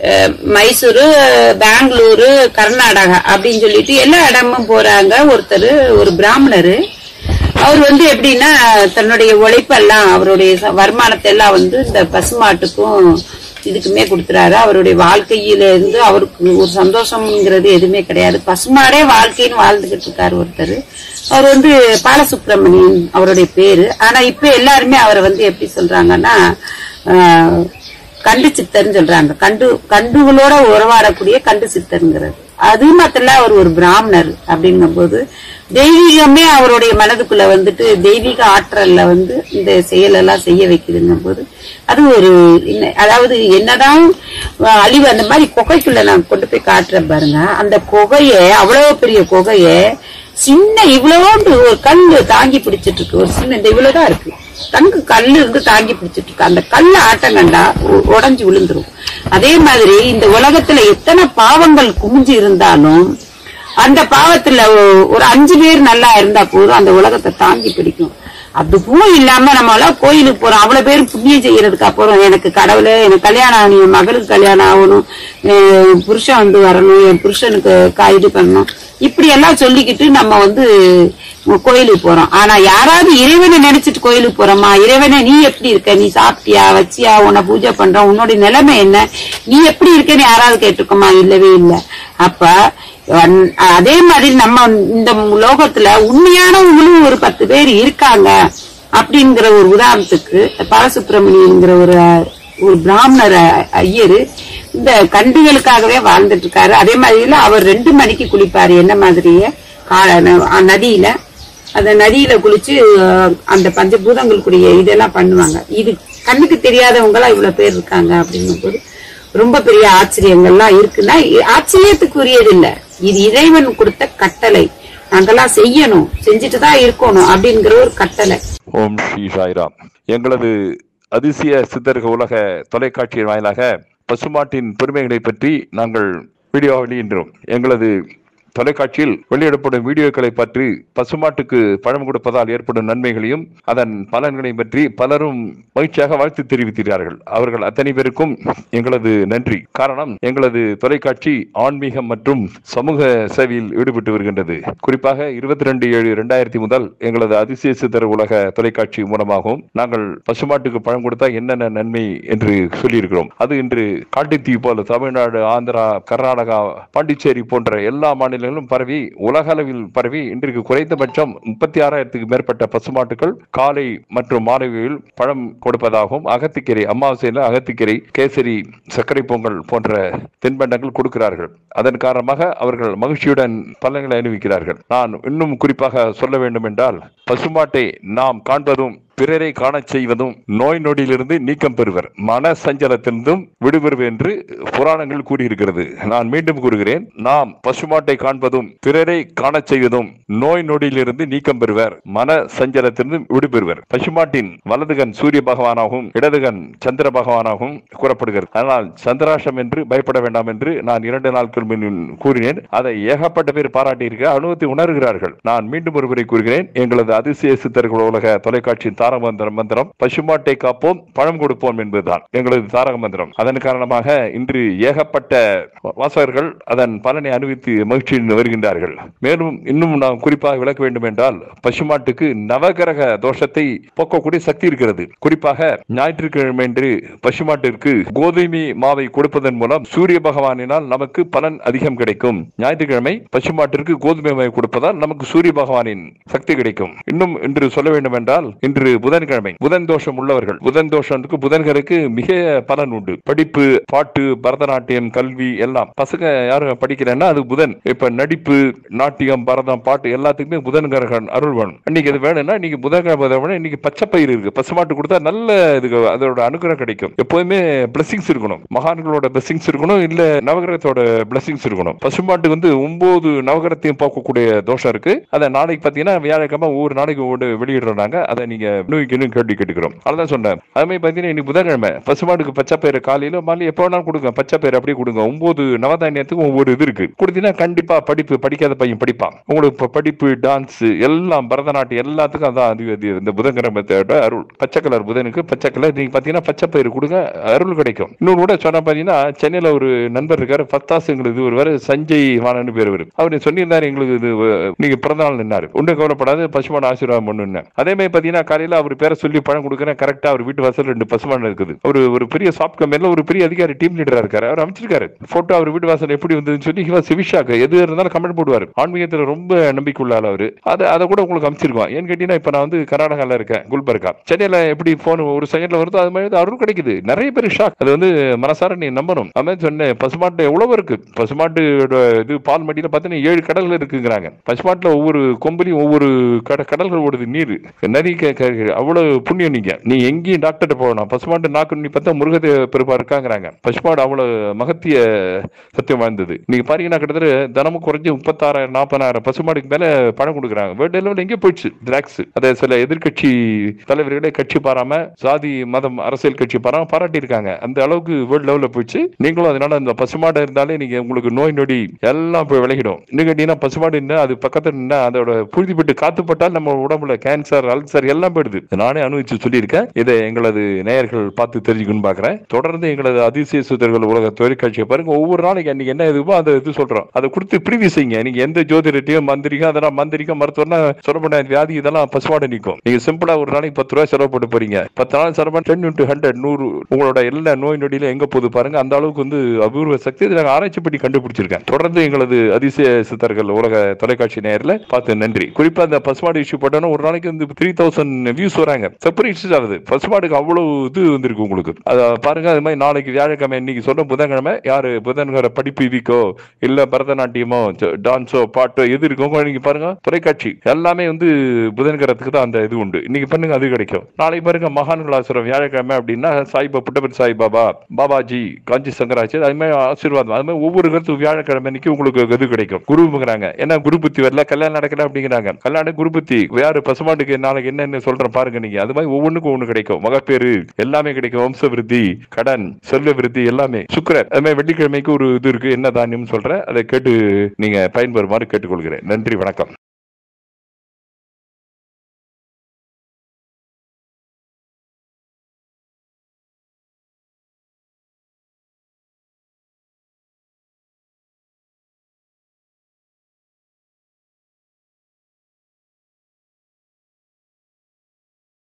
அஹ், மைசூரு பெங்களூரு கர்நாடகா அப்படின்னு சொல்லிட்டு எல்லா இடமும் போறாங்க ஒருத்தர் ஒரு பிராமணரு அவர் வந்து எப்படின்னா தன்னுடைய உழைப்பெல்லாம் அவருடைய ச- வருமானத்தை எல்லாம் வந்து இந்த பசுமாட்டுக்கும் இதுக்குமே கொடுத்துறாரு அவருடைய வாழ்க்கையில இருந்து அவருக்கு ஒரு சந்தோஷம்ங்கிறது எதுவுமே கிடையாது பசுமாடே வாழ்க்கைன்னு வாழ்ந்துகிட்டு இருக்காரு ஒருத்தர் அவர் வந்து பாலசுப்ரமணியன் அவருடைய பேரு ஆனா இப்ப எல்லாருமே அவரை வந்து எப்படி சொல்றாங்கன்னா ஆஹ், கண்டு சித்தர்னு சொல்றாங்க கண்டு கண்டுகளோட உறவாடக்கூடிய கண்டு சித்தருங்கிறது அது மாத்திர அவர் ஒரு பிராமணர் அப்படிங்கும் போது தெய்வீகமே அவருடைய மனதுக்குள்ள வந்துட்டு தெய்வீக ஆற்றல்ல வந்து இந்த செயலெல்லாம் செய்ய வைக்குதுங்கும் போது அது ஒரு இன்ன- அதாவது என்னதான் அஹ், அழிவு அந்த மாதிரி குகைக்குள்ள நான் கொண்டு போய் காட்டுறேன் பாருங்க அந்த குகைய அவ்வளவு பெரிய குகைய சின்ன இவ்வளவோண்டு ஒரு கல்லு தாங்கி பிடிச்சிட்டு இருக்கு ஒரு சின்ன இந்த இவ்வளவுதான் இருக்கு தங்கு கல்லு இருந்து தாங்கி பிடிச்சிட்டு இருக்கு அந்த கல்லு ஆட்டம் கண்டா உ- உடைஞ்சு விழுந்துரும் அதே மாதிரி இந்த உலகத்துல எத்தனை பாவங்கள் குமிஞ்சு இருந்தாலும் அந்த பாவத்துல ஒ- ஒரு அஞ்சு பேர் நல்லா இருந்தா போதும் அந்த உலகத்தை தாங்கி பிடிக்கும் அதுவும் இல்லாம நம்ம எல்லாம் கோயிலுக்கு போறோம் அவ்வளவு பேர் புண்ணியம் செய்யறதுக்கு அப்புறம் எனக்கு கடவுளே எனக்கு கல்யாணம் ஆகணும் என் மகளுக்கு கல்யாணம் ஆகணும் என் புருஷன் வந்து வரணும் என் புருஷனுக்கு கா- இது பண்ணணும் இப்படி எல்லாம் சொல்லிக்கிட்டு நம்ம வந்து கோயிலுக்கு போறோம் ஆனா யாராவது இறைவனை நினைச்சிட்டு கோயிலுக்கு போறோமா இறைவனை நீ எப்படி இருக்க நீ சாப்பிட்டியா வச்சியா உன்னை பூஜை பண்ற உன்னுடைய நிலைமை என்ன நீ எப்படி இருக்கன்னு யாராவது கேட்டிருக்கோமா இல்லவே இல்லை அப்ப அந்- அதே மாதிரி நம்ம இந்த லோகத்துல உண்மையானவங்களும் ஒரு பத்து பேர் இருக்காங்க அப்படிங்கிற ஒரு உதாரணத்துக்கு பாலசுப்ரமணியங்கிற ஒரு ஒரு பிராமணர் அ- ஐயரு இந்த கண்டுகளுக்காகவே வாழ்ந்துட்டு இருக்காரு அதே மாதிரில அவர் ரெண்டு மணிக்கு குளிப்பாரு என்ன மாதிரியே கா- ந- நதியில அந்த நதியில குளிச்சு அஹ், அந்த பஞ்சபூதங்களுக்குரிய இதெல்லாம் பண்ணுவாங்க இது கண்ணுக்கு தெரியாதவங்க எல்லாம் இவ்வளவு பேர் இருக்காங்க அப்படிங்கும் போது ரொம்ப பெரிய ஆச்சரியங்கள்லாம் இருக்குன்னா இ- ஆச்சரியத்துக்குரியது இல்ல இது இறைவன் கொடுத்த கட்டளை நாங்கெல்லாம் செய்யணும் செஞ்சுட்டு தான் இருக்கணும் அப்படிங்கிற ஒரு கட்டளை ஓம் ஸ்ரீ சாய்ராம் எங்களது அதிசய சித்தர்கள் உலக தொலைக்காட்சியின் வாயிலாக பசுமாட்டின் பெருமைகளை பற்றி நாங்கள் வீடியோ வெளியின்றோம் எங்களது தொலைக்காட்சியில் வெளியிடப்படும் வீடியோக்களை பற்றி பசுமாட்டுக்கு பழம் கொடுப்பதால் ஏற்படும் நன்மைகளையும் அதன் பலன்களையும் பற்றி பலரும் மகிழ்ச்சியாக வாழ்த்து தெரிவிக்கிறார்கள் அவர்கள் அத்தனை பேருக்கும் எங்களது நன்றி காரணம் எங்களது தொலைக்காட்சி ஆன்மீகம் மற்றும் சமூக சேவையில் ஈடுபட்டு வருகின்றது குறிப்பாக இருபத்தி ரெண்டு ஏழு இரண்டாயிரத்தி முதல் எங்களது அதிசய சித்தர் உலக தொலைக்காட்சி மூலமாகவும் நாங்கள் பசுமாட்டுக்கு பழம் கொடுத்தா என்னென்ன நன்மை என்று சொல்லியிருக்கிறோம் அது இன்று காட்டுத்தீ போல தமிழ்நாடு ஆந்திரா கர்நாடகா பாண்டிச்சேரி போன்ற எல்லா மாநிலங்களிலும் பரவி உலக அளவில் பரவி இன்றைக்கு குறைந்தபட்சம் முப்பத்தி ஆறாயிரத்துக்கு மேற்பட்ட பசுமாட்டுகள் காலை மற்றும் மாலையில் பழம் கொடுப்பதாகவும் அகத்திக்கீரை அமாவாசையில் அகத்திக்கீரை கேசரி சர்க்கரை பொங்கல் போன்ற தின்பண்டங்கள் கொடுக்கிறார்கள் அதன் காரணமாக அவர்கள் மகிழ்ச்சியுடன் பலன்களை அனுபவிக்கிறார்கள் நான் இன்னும் குறிப்பாக சொல்ல வேண்டும் என்றால் பசுமாட்டை நாம் காண்பதும் பிறரை காணச் செய்வதும் நோய் நொடியிலிருந்து நீக்கம் பெறுவர் மன சஞ்சலத்திலிருந்தும் விடுபெறுவர் என்று புராணங்கள் கூறியிருக்கிறது நான் மீண்டும் கூறுகிறேன் நாம் பசுமாட்டை காண்பதும் பிறரை காணச் செய்வதும் நோய் நொடியிலிருந்து நீக்கம் பெறுவர் மன சஞ்சலத்திலிருந்து விடுபெறுவர் பசுமாட்டின் வலதுகன் சூரிய பகவானாகவும் இடதுகன் சந்திர பகவானாகவும் கூறப்படுகிறது ஆனால் சந்திராஷம் என்று பயப்பட வேண்டாம் என்று நான் இரண்டு நாட்கள் முன் கூறினேன் அதை ஏகப்பட்ட பேர் பாராட்டியிருக்க அனுபவத்தை உணர்கிறார்கள் நான் மீண்டும் ஒருமுறை கூறுகிறேன் எங்களது அதிசய சித்தர்கள் உலக தொலைக்காட்சியின் தாரக மந்திரம் மந்திரம் பசுமாட்டை காப்போம் பழம் கொடுப்போம் என்பதுதான் எங்களது தாரக மந்திரம் அதன் காரணமாக இன்று ஏகப்பட்ட வாசகர்கள் அதன் பலனை அனுபவித்து மகிழ்ச்சியில் வருகின்றார்கள் மேலும் இன்னும் நாம் குறிப்பாக விளக்க வேண்டும் என்றால் பசுமாட்டுக்கு நவகிரக தோஷத்தை போக்கக்கூடிய சக்தி இருக்கிறது குறிப்பாக ஞாயிற்றுக்கிழமை என்று பசுமாட்டிற்கு கோதுமை மாவை கொடுப்பதன் மூலம் சூரிய பகவானினால் நமக்கு பலன் அதிகம் கிடைக்கும் ஞாயிற்றுக்கிழமை பசுமாட்டிற்கு கோதுமை மாவை கொடுப்பதால் நமக்கு சூரிய பகவானின் சக்தி கிடைக்கும் இன்னும் இன்று சொல்ல வேண்டும் என்றால் இன்று புதன்கிழமை புதன் தோஷம் உள்ளவர்கள் புதன் தோஷத்துக்கு புதன்களுக்கு மிக பலன் உண்டு படிப்பு பாட்டு பரதநாட்டியம் கல்வி எல்லாம் பசங்க யாரும் படிக்கிறேன்னா அது புதன் இப்ப நடிப்பு நாட்டியம் பரதம் பாட்டு எல்லாத்துக்குமே புதன் கிரகன் அருள் வேணும் இன்னைக்கு இது வேணும்னா இன்னைக்கு புதன்கிழமை வேணும் இன்னைக்கு பச்சை பயிர் இருக்கு பசுமாட்டு கொடுத்தா நல்ல இதுக்கு அதோட அனுகிரகம் கிடைக்கும் எப்போதுமே பிளஸிங்ஸ் இருக்கணும் மகான்களோட பிளஸிங்ஸ் இருக்கணும் இல்ல நவகிரகத்தோட பிளஸிங்ஸ் இருக்கணும் பசுமாட்டுக்கு வந்து ஒன்பது நவகிரகத்தையும் போக்கக்கூடிய தோஷம் இருக்கு அதை நாளைக்கு பாத்தீங்கன்னா வியாழக்கிழமை ஒவ்வொரு நாளைக்கு ஒவ்வொரு வெளியிடுறாங்க அதை நீங்க நோய்க்கணும் கேள்வி கேட்டுக்கிறோம் அதான் சொன்னேன் அது மாதிரி பாத்தீங்கன்னா இன்னைக்கு புதன்கிழமை பசுமாடுக்கு பச்சை பயிறு காலையில மாலை எப்போ வேணாலும் கொடுங்க பச்சை பயிறு அப்படியே கொடுங்க ஒன்பது நவதானியத்துக்கு ஒவ்வொரு இது இருக்கு கொடுத்தீங்கன்னா கண்டிப்பா படிப்பு படிக்காத பையன் படிப்பான் உங்களுக்கு இப்ப படிப்பு டான்ஸ் எல்லாம் பரதநாட்டியம் எல்லாத்துக்கும் அதான் அது அது இந்த புதன்கிழமத்தோட அருள் பச்சை கலர் புதனுக்கு பச்சை கலர் நீங்க பாத்தீங்கன்னா பச்சை பயிறு கொடுங்க அருள் கிடைக்கும் இன்னொரு கூட சொன்ன பாத்தீங்கன்னா சென்னையில ஒரு நண்பர் இருக்காரு பத்தாசு எங்களுக்கு இது ஒரு சஞ்சய் வானன்னு பேர் இவரு அவர் சொல்லியிருந்தாரு எங்களுக்கு இது அஹ், நீங்க பிறந்த நாள் நின்னாரு ஒன்றும் கவலைப்படாது பசுமாடு ஆசீர்வாதம் பண்ணுன்னு அதே மாதிரி பாத்தீங்கன்னா காலையில அவர் பேரை சொல்லி பணம் கொடுக்குறேன் கரெக்டா அவர் வீட்டு வாசல் ரெண்டு பசுமாடு இருக்குது ஒரு ஒரு பெரிய சாஃப்ட் கம்பெனில ஒரு பெரிய அதிகாரி டீம் லீடரா இருக்காரு அவர் அமைச்சிருக்காரு போட்டோ அவர் வீட்டு வாசல் எப்படி வந்ததுன்னு சொல்லி இவன் சிவிஷாக்கு எது இருந்தாலும் கமெண்ட் போடுவார் ஆன்மீகத்துல ரொம்ப நம்பிக்கை உள்ள ஆள் அவரு அதை அதை கூட உங்களுக்கு அமைச்சிருக்கோம் ஏன்னு கேட்டீங்கன்னா இப்ப நான் வந்து கர்நாடகால இருக்கேன் குல்பர்கா சென்னையில எப்படி போன் ஒரு செகண்ட்ல வருதோ அது மாதிரி அருள் கிடைக்குது நிறைய பேர் ஷாக் அது வந்து மனசார நீ நம்பணும் அது சொன்னேன் பசுமாட்டு எவ்வளவு இருக்கு பசுமாட்டு இது பால் மடியில பார்த்தீங்கன்னா ஏழு கடல்கள் இருக்குங்கிறாங்க பசுமாட்டுல ஒவ்வொரு கொம்புலையும் ஒவ்வொரு கட கடல்கள் ஓடுது நீர் நதி க- க- அவ்வளவு புண்ணியம் நீங்க நீ எங்கேயும் டாக்டர்கிட்ட போகணும் பசுமாட்டு நாக்கு நீ பார்த்தா முருகத்தை பெருப்பா இருக்காங்கிறாங்க பசுமாடு அவ்வளவு மகத்திய சத்தியம் வாழ்ந்தது நீங்க பாத்தீங்கன்னா கிட்டத்தட்ட தினமும் குறைஞ்சு முப்பத்தாறாயிரம் நாற்பதாயிரம் பசுமாடுக்கு மேல பணம் கொடுக்குறாங்க வேர்ல்டு லெவலில் எங்கே போயிடுச்சு டிராக்ஸ் அதை சில எதிர்க்கட்சி தலைவர்களே கட்சி பாராம சாதி மதம் அரசியல் கட்சி பாராம பாராட்டி இருக்காங்க அந்த அளவுக்கு வேர்ல்டு லெவலில் போயிடுச்சு நீங்களும் அதனால அந்த பசுமாடு இருந்தாலே நீங்க உங்களுக்கு நோய் நொடி எல்லாம் போய் விலகிடும் இன்னும் கேட்டீங்கன்னா பசுமாடு நின்னா அது பக்கத்துல நின்னா அதோட புழுதிப்பட்டு காத்துப்பட்டால் நம்ம உடம்புல கேன்சர் அல்சர் எல்லாம் போயிடுது இதை நானே அனுபவிச்சு சொல்லியிருக்கேன் இதை எங்களது நேயர்கள் பார்த்து தெரிஞ்சுக்கணும்னு பாக்குறேன் தொடர்ந்து எங்களது அதிசய சுதர்கள் உலக தொழிற்காட்சியை பாருங்க ஒவ்வொரு நாளைக்கு அன்னைக்கு என்ன இதுவோ அதை இது சொல்றோம் அதை கொடுத்து பிரிவி செய்யுங்க நீங்க எந்த ஜோதிடத்தையும் மந்திரிகம் அதெல்லாம் மந்திரிகம் மருத்துவம்னா சொல்லப்பட்ட வியாதி இதெல்லாம் பசுமாடு நிற்கும் நீங்க சிம்பிளா ஒரு நாளைக்கு பத்து ரூபாய் செலவு போட்டு போறீங்க பத்து நாள் செலவு டென் இன்ட்டு ஹண்ட்ரட் நூறு உங்களோட எல்லா நோய் நொடியில எங்க போகுது பாருங்க அந்த அளவுக்கு வந்து அபூர்வ சக்தி இதை நாங்க ஆராய்ச்சி பண்ணி கண்டுபிடிச்சிருக்கேன் தொடர்ந்து எங்களது அதிசய சித்தர்கள் உலக தொலைக்காட்சி நேரில் பார்த்து நன்றி குறிப்பா அந்த பசுமாடு இஷ்யூ போட்டோன்னா ஒரு நாளைக்கு வந்து த்ரீ தௌசண்ட் வியூஸ் வராங்க செப்பரேட் ஆகுது பசுமாடுக்கு அவ்வளவு இது வந்திருக்கு உங்களுக்கு அதை பாருங்க அது மாதிரி நாளைக்கு வியாழக்கிழமை இன்னைக்கு சொன்ன புதன்கிழமை யாரு புதன்கிழமை படிப்பு வீக்கோ இல்ல பரதநாட்டியமோ டான்ஸோ பாட்டோ எது இருக்கோ நீங்க பாருங்க தொலைக்காட்சி எல்லாமே வந்து புதன்கிழத்துக்கு தான் அந்த இது உண்டு இன்னைக்கு பண்ணுங்க அது கிடைக்கும் நாளைக்கு பாருங்க மகான்களாசுரம் வியாழக்கிழமை அப்படின்னா சாய்பா புட்டபர் சாய் பாபா பாபாஜி காஞ்சி சங்கராச்சாரியர் அது மாதிரி ஆசீர்வாதம் அது மாதிரி ஒவ்வொரு கருத்து வியாழக்கிழமை அன்னைக்கு உங்களுக்கு இது கிடைக்கும் குருங்கிறாங்க ஏன்னா குரு புத்தி வரல கல்யாணம் நடக்கல அப்படிங்கிறாங்க கல்யாணம் குரு புத்தி யாரு பசுமாட்டுக்கு நாளைக்கு என்னென்ன சொல்றேன் பாருங்க நீங்க அது மாதிரி ஒவ்வொன்றுக்கும் ஒண்ணு கிடைக்கும் மகப்பேறு எல்லாமே கிடைக்கும் வம்ச விருத்தி கடன் செல்வ விருத்தி எல்லாமே சுக்கிரன் அது மாதிரி வெள்ளிக்கிழமைக்கு ஒரு இது இருக்கு என்ன தானியம் சொல்றேன் அதை கேட்டு நீங்க பயன்பெறுமாறு கேட்டுக்கொள்கிறேன் நன்றி வணக்கம்